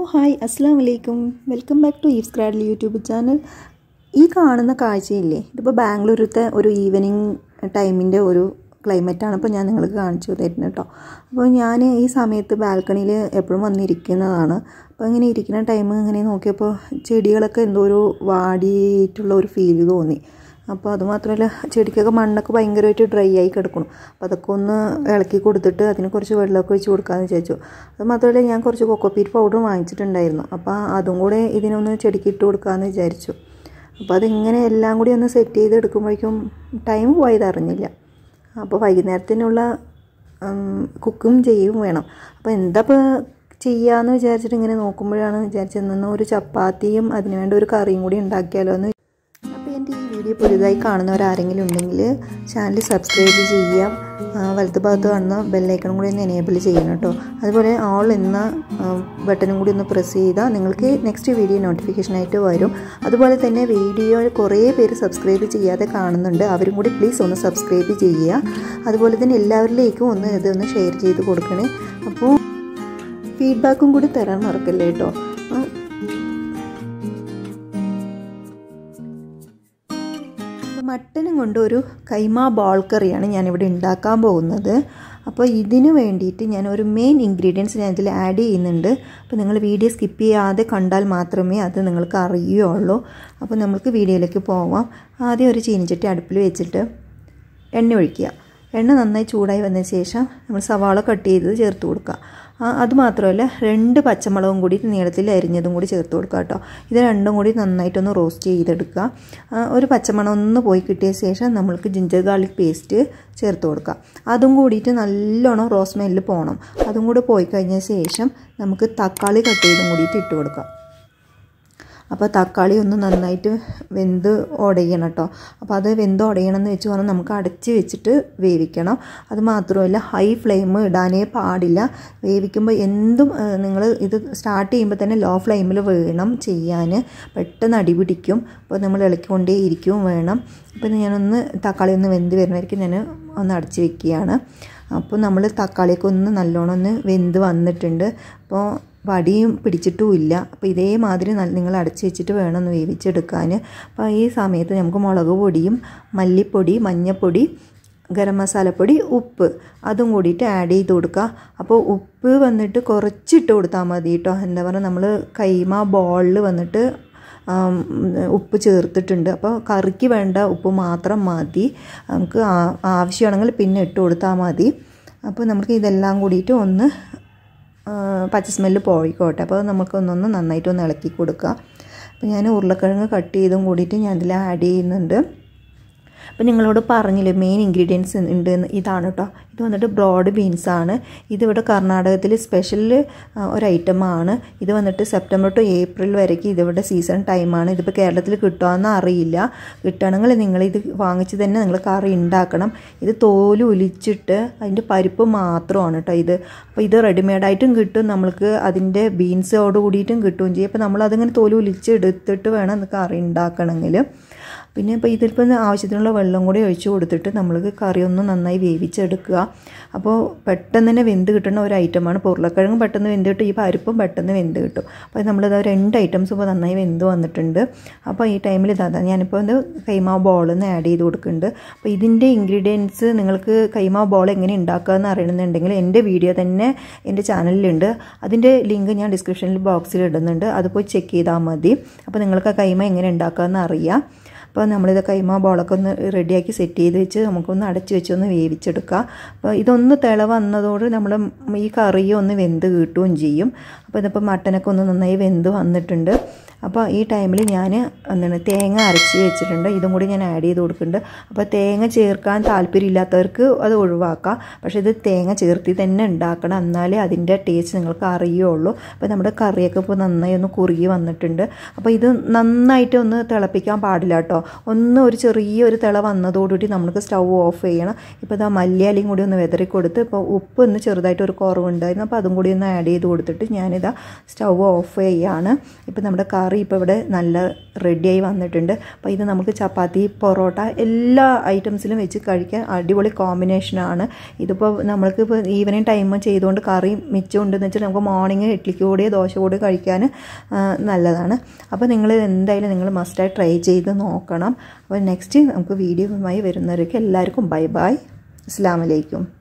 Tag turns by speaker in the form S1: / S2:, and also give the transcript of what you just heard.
S1: hi അസ്സാം വലൈക്കും welcome back to Eve's cradle YouTube channel ഈ കാണുന്ന കാഴ്ചയില്ലേ ഇതിപ്പോൾ ബാംഗ്ലൂരത്തെ ഒരു ഈവനിങ് ടൈമിൻ്റെ ഒരു ക്ലൈമറ്റാണ് ഇപ്പോൾ ഞാൻ നിങ്ങൾക്ക് കാണിച്ചു തരുന്നത് കേട്ടോ അപ്പോൾ ഞാൻ ഈ സമയത്ത് ബാൽക്കണിയിൽ എപ്പോഴും വന്നിരിക്കുന്നതാണ് അപ്പോൾ ഇങ്ങനെ ഇരിക്കുന്ന ടൈം ഇങ്ങനെ നോക്കിയപ്പോൾ ചെടികളൊക്കെ എന്തോ ഒരു വാടിയിട്ടുള്ള ഒരു ഫീൽ തോന്നി അപ്പോൾ അതുമാത്രമല്ല ചെടിക്കൊക്കെ മണ്ണൊക്കെ ഭയങ്കരമായിട്ട് ഡ്രൈ ആയി കിടക്കണം അപ്പോൾ അതൊക്കെ ഒന്ന് ഇളക്കി കൊടുത്തിട്ട് അതിന് കുറച്ച് വെള്ളമൊക്കെ ഒഴിച്ച് കൊടുക്കാമെന്ന് വിചാരിച്ചു അത് മാത്രമല്ല ഞാൻ കുറച്ച് കൊക്കോപ്പീറ്റ് പൗഡർ വാങ്ങിച്ചിട്ടുണ്ടായിരുന്നു അപ്പോൾ അതും കൂടെ ഇതിനൊന്ന് ചെടിക്ക് ഇട്ട് കൊടുക്കാമെന്ന് വിചാരിച്ചു അപ്പോൾ അതിങ്ങനെ എല്ലാം കൂടി ഒന്ന് സെറ്റ് ചെയ്ത് എടുക്കുമ്പോഴേക്കും ടൈം പോയത് അറിഞ്ഞില്ല അപ്പോൾ വൈകുന്നേരത്തിനുള്ള കുക്കും ചെയ്യും വേണം അപ്പോൾ എന്താ ഇപ്പോൾ ചെയ്യാമെന്ന് വിചാരിച്ചിട്ട് ഇങ്ങനെ നോക്കുമ്പോഴാണ് വിചാരിച്ചത് നിന്ന് ഒരു ചപ്പാത്തിയും അതിന് വേണ്ട ഒരു കറിയും കൂടി ഉണ്ടാക്കിയാലോ എന്ന് അപ്പോൾ എൻ്റെ ഈ വീഡിയോ പുതുതായി കാണുന്നവരാരെങ്കിലും ഉണ്ടെങ്കിൽ ചാനൽ സബ്സ്ക്രൈബ് ചെയ്യാം വലത്ത് ഭാഗത്ത് കാണുന്ന ബെല്ലൈക്കണും കൂടി ഒന്ന് എനേബിൾ ചെയ്യണം കേട്ടോ അതുപോലെ ഓൾ എന്ന ബട്ടണും കൂടി ഒന്ന് പ്രസ് ചെയ്താൽ നിങ്ങൾക്ക് നെക്സ്റ്റ് വീഡിയോ നോട്ടിഫിക്കേഷനായിട്ട് വരും അതുപോലെ തന്നെ വീഡിയോ കുറേ പേര് സബ്സ്ക്രൈബ് ചെയ്യാതെ കാണുന്നുണ്ട് അവരും കൂടി പ്ലീസ് ഒന്ന് സബ്സ്ക്രൈബ് ചെയ്യുക അതുപോലെ തന്നെ എല്ലാവരിലേക്കും ഒന്ന് ഇതൊന്ന് ഷെയർ ചെയ്ത് കൊടുക്കണേ അപ്പോൾ ഫീഡ്ബാക്കും കൂടി തരാൻ മറക്കല്ലേ കേട്ടോ മട്ടനും കൊണ്ട് ഒരു കൈമ ബോൾ കറിയാണ് ഞാനിവിടെ ഉണ്ടാക്കാൻ പോകുന്നത് അപ്പോൾ ഇതിന് വേണ്ടിയിട്ട് ഞാൻ ഒരു മെയിൻ ഇൻഗ്രീഡിയൻസ് ഞാൻ ഇതിൽ ആഡ് ചെയ്യുന്നുണ്ട് അപ്പോൾ നിങ്ങൾ വീഡിയോ സ്കിപ്പ് ചെയ്യാതെ കണ്ടാൽ മാത്രമേ അത് നിങ്ങൾക്ക് അറിയുള്ളൂ അപ്പോൾ നമുക്ക് വീഡിയോയിലേക്ക് പോവാം ആദ്യം ഒരു ചീനിച്ചട്ടി അടുപ്പിൽ വെച്ചിട്ട് എണ്ണ ഒഴിക്കുക എണ്ണ നന്നായി ചൂടായി വന്നതിന് ശേഷം നമ്മൾ സവാള കട്ട് ചെയ്തത് ചേർത്ത് കൊടുക്കുക അതുമാത്രമല്ല രണ്ട് പച്ചമുളകും കൂടി നീളത്തിൽ അരിഞ്ഞതും കൂടി ചേർത്ത് കൊടുക്കുക കേട്ടോ ഇത് രണ്ടും കൂടി നന്നായിട്ടൊന്ന് റോസ്റ്റ് ചെയ്തെടുക്കുക ഒരു പച്ചമണം ഒന്ന് പോയി കിട്ടിയ ശേഷം നമ്മൾക്ക് ജിഞ്ചർ ഗാർലിക് പേസ്റ്റ് ചേർത്ത് കൊടുക്കുക അതും കൂടിയിട്ട് നല്ലോണം റോസ് സ്മെല്ല് പോകണം അതും കൂടി പോയി കഴിഞ്ഞ ശേഷം നമുക്ക് തക്കാളി കട്ട് ചെയ്തും കൂടിയിട്ട് ഇട്ട് കൊടുക്കാം അപ്പോൾ തക്കാളി ഒന്ന് നന്നായിട്ട് വെന്ത് ഉടയണം കേട്ടോ അപ്പോൾ അത് വെന്ത് ഉടയണം എന്ന് വെച്ച് പറഞ്ഞാൽ നമുക്ക് അടച്ച് വെച്ചിട്ട് വേവിക്കണം അത് മാത്രമല്ല ഹൈ ഫ്ലെയിം ഇടാനേ പാടില്ല വേവിക്കുമ്പോൾ എന്തും നിങ്ങൾ ഇത് സ്റ്റാർട്ട് ചെയ്യുമ്പോൾ തന്നെ ലോ ഫ്ലെയിമിൽ വേണം ചെയ്യാൻ പെട്ടെന്ന് അടി പിടിക്കും അപ്പോൾ നമ്മൾ ഇളക്കിക്കൊണ്ടേ ഇരിക്കുകയും വേണം അപ്പോൾ ഞാനൊന്ന് തക്കാളി ഒന്ന് വെന്ത് വരുന്നതായിരിക്കും ഞാൻ ഒന്ന് അടച്ച് വെക്കുകയാണ് അപ്പോൾ നമ്മൾ തക്കാളിയൊക്കെ ഒന്ന് നല്ലോണം ഒന്ന് വെന്ത് വന്നിട്ടുണ്ട് അപ്പോൾ വടിയും പിടിച്ചിട്ടുമില്ല അപ്പോൾ ഇതേമാതിരി നിങ്ങൾ അടച്ചു വെച്ചിട്ട് വേണം ഒന്ന് വേവിച്ചെടുക്കാൻ അപ്പോൾ ഈ സമയത്ത് നമുക്ക് മുളക് പൊടിയും മല്ലിപ്പൊടി മഞ്ഞൾപ്പൊടി ഗരം മസാലപ്പൊടി ഉപ്പ് അതും കൂടിയിട്ട് ആഡ് ചെയ്ത് കൊടുക്കുക അപ്പോൾ ഉപ്പ് വന്നിട്ട് കുറച്ചിട്ട് കൊടുത്താൽ മതി കേട്ടോ എന്താ പറയുക നമ്മൾ കൈമ ബോളിൽ വന്നിട്ട് ഉപ്പ് ചേർത്തിട്ടുണ്ട് അപ്പോൾ കറിക്ക് വേണ്ട ഉപ്പ് മാത്രം മതി നമുക്ക് ആവശ്യമാണെങ്കിൽ പിന്നെ ഇട്ട് കൊടുത്താൽ മതി അപ്പോൾ നമുക്ക് ഇതെല്ലാം കൂടിയിട്ട് ഒന്ന് പച്ച സ്മെല്ല് പോയിക്കോട്ടെ അപ്പോൾ നമുക്കൊന്നൊന്ന് നന്നായിട്ട് ഒന്ന് ഇളക്കി കൊടുക്കുക അപ്പോൾ ഞാൻ ഉരുളക്കിഴങ്ങ് കട്ട് ചെയ്തും കൂടിയിട്ട് ഞാൻ ഇതിൽ ആഡ് ചെയ്യുന്നുണ്ട് അപ്പോൾ നിങ്ങളോട് പറഞ്ഞില്ലേ മെയിൻ ഇൻഗ്രീഡിയൻസ് ഉണ്ട് ഇതാണ് കേട്ടോ ഇത് വന്നിട്ട് ബ്രോഡ് ബീൻസാണ് ഇതിവിടെ കർണാടകത്തിൽ സ്പെഷ്യൽ ഒരു ഐറ്റമാണ് ഇത് വന്നിട്ട് സെപ്റ്റംബർ ടു ഏപ്രിൽ വരേക്ക് ഇതിവിടെ സീസൺ ടൈമാണ് ഇതിപ്പോൾ കേരളത്തിൽ കിട്ടുമെന്ന് അറിയില്ല കിട്ടുകയാണെങ്കിൽ നിങ്ങളിത് വാങ്ങിച്ച് തന്നെ നിങ്ങൾ കറി ഉണ്ടാക്കണം ഇത് തോല് ഒലിച്ചിട്ട് അതിൻ്റെ പരിപ്പ് മാത്രമാണ് കേട്ടോ ഇത് അപ്പോൾ ഇത് റെഡിമെയ്ഡായിട്ടും കിട്ടും നമ്മൾക്ക് അതിൻ്റെ ബീൻസോട് കൂടിയിട്ടും കിട്ടുകയും ചെയ്യും അപ്പോൾ നമ്മളതിങ്ങനെ തോല് ഒലിച്ച് എടുത്തിട്ട് വേണം കറി ഉണ്ടാക്കണമെങ്കിൽ പിന്നെ ഇപ്പോൾ ഇതിലിപ്പോൾ ആവശ്യത്തിനുള്ള വെള്ളം കൂടി ഒഴിച്ച് കൊടുത്തിട്ട് നമ്മൾക്ക് കറി ഒന്ന് നന്നായി വേവിച്ചെടുക്കുക അപ്പോൾ പെട്ടെന്ന് തന്നെ വെന്ത് കിട്ടുന്ന ഒരു ഐറ്റമാണ് ഇപ്പോൾ ഉരുളക്കിഴങ്ങ് പെട്ടെന്ന് വെന്ത് കിട്ടും ഈ പരിപ്പും പെട്ടെന്ന് വെന്ത് കിട്ടും അപ്പോൾ നമ്മളിത് രണ്ട് ഐറ്റംസ് ഇപ്പോൾ നന്നായി വെന്ത് വന്നിട്ടുണ്ട് അപ്പോൾ ഈ ടൈമിൽ ഇതാ ഞാനിപ്പോൾ ഇത് കൈമാ ബോളിൽ നിന്ന് ആഡ് ചെയ്ത് കൊടുക്കുന്നുണ്ട് അപ്പോൾ ഇതിൻ്റെ ഇൻഗ്രീഡിയൻസ് നിങ്ങൾക്ക് കൈമാ ബോൾ എങ്ങനെ ഉണ്ടാക്കുക എന്ന് അറിയണമെന്നുണ്ടെങ്കിൽ എൻ്റെ വീഡിയോ തന്നെ എൻ്റെ ചാനലിലുണ്ട് അതിൻ്റെ ലിങ്ക് ഞാൻ ഡിസ്ക്രിപ്ഷനിൽ ബോക്സിൽ ഇടുന്നുണ്ട് അത് പോയി ചെക്ക് ചെയ്താൽ മതി അപ്പോൾ നിങ്ങൾക്ക് ആ കൈമ എങ്ങനെ ഉണ്ടാക്കുക എന്ന് അറിയാം അപ്പോൾ നമ്മളിത് കൈമ ബോളൊക്കെ ഒന്ന് റെഡിയാക്കി സെറ്റ് ചെയ്ത് വെച്ച് നമുക്കൊന്ന് അടച്ച് വെച്ച് ഒന്ന് വേവിച്ചെടുക്കുക അപ്പോൾ ഇതൊന്ന് തിള വന്നതോട് നമ്മൾ ഈ കറിയും ഒന്ന് വെന്ത് കിട്ടുകയും ചെയ്യും അപ്പോൾ ഇതിപ്പോൾ മട്ടനൊക്കെ ഒന്ന് നന്നായി വെന്ത് വന്നിട്ടുണ്ട് അപ്പോൾ ഈ ടൈമിൽ ഞാൻ എന്താണ് തേങ്ങ അരച്ച് വെച്ചിട്ടുണ്ട് ഇതും കൂടി ഞാൻ ആഡ് ചെയ്ത് കൊടുക്കുന്നുണ്ട് അപ്പോൾ തേങ്ങ ചേർക്കാൻ താല്പര്യമില്ലാത്തവർക്ക് അത് ഒഴിവാക്കാം പക്ഷേ ഇത് തേങ്ങ ചേർത്തി തന്നെ ഉണ്ടാക്കണം എന്നാലേ അതിൻ്റെ ടേസ്റ്റ് നിങ്ങൾക്ക് അറിയുള്ളൂ അപ്പോൾ നമ്മുടെ കറിയൊക്കെ ഇപ്പോൾ നന്നായി ഒന്ന് കുറുകി വന്നിട്ടുണ്ട് അപ്പോൾ ഇത് നന്നായിട്ട് ഒന്ന് തിളപ്പിക്കാൻ പാടില്ല കേട്ടോ ഒന്ന് ഒരു ചെറിയൊരു തിള വന്നതോടുകൂടി നമുക്ക് സ്റ്റൗ ഓഫ് ചെയ്യണം ഇപ്പോൾ ഇതാ മല്ലിയാലയും കൂടി ഒന്ന് വെതറി കൊടുത്ത് ഇപ്പോൾ ഉപ്പ് ഒന്ന് ചെറുതായിട്ട് ഒരു കുറവുണ്ടായിരുന്നു അപ്പോൾ അതും കൂടി ഒന്ന് ആഡ് ചെയ്ത് കൊടുത്തിട്ട് ഞാനിതാ സ്റ്റൗ ഓഫ് ചെയ്യാണ് ഇപ്പോൾ നമ്മുടെ കറി കറി ഇപ്പോൾ ഇവിടെ നല്ല റെഡിയായി വന്നിട്ടുണ്ട് അപ്പോൾ ഇത് നമുക്ക് ചപ്പാത്തി പൊറോട്ട എല്ലാ ഐറ്റംസിലും വെച്ച് കഴിക്കാൻ അടിപൊളി കോമ്പിനേഷനാണ് ഇതിപ്പോൾ നമ്മൾക്ക് ഇപ്പോൾ ഈവനിങ് ടൈം ചെയ്തുകൊണ്ട് കറി മിച്ചമുണ്ടെന്ന് വെച്ചാൽ നമുക്ക് മോർണിംഗ് ഇഡ്ലിക്ക് കൂടി ദോശ കൂടി കഴിക്കാൻ നല്ലതാണ് അപ്പോൾ നിങ്ങൾ എന്തായാലും നിങ്ങൾ മസ്റ്റായി ട്രൈ ചെയ്ത് നോക്കണം അപ്പോൾ നെക്സ്റ്റ് നമുക്ക് വീഡിയോയുമായി വരുന്നവരൊക്കെ എല്ലാവർക്കും ബൈ ബൈ അസ്സാം വലൈക്കും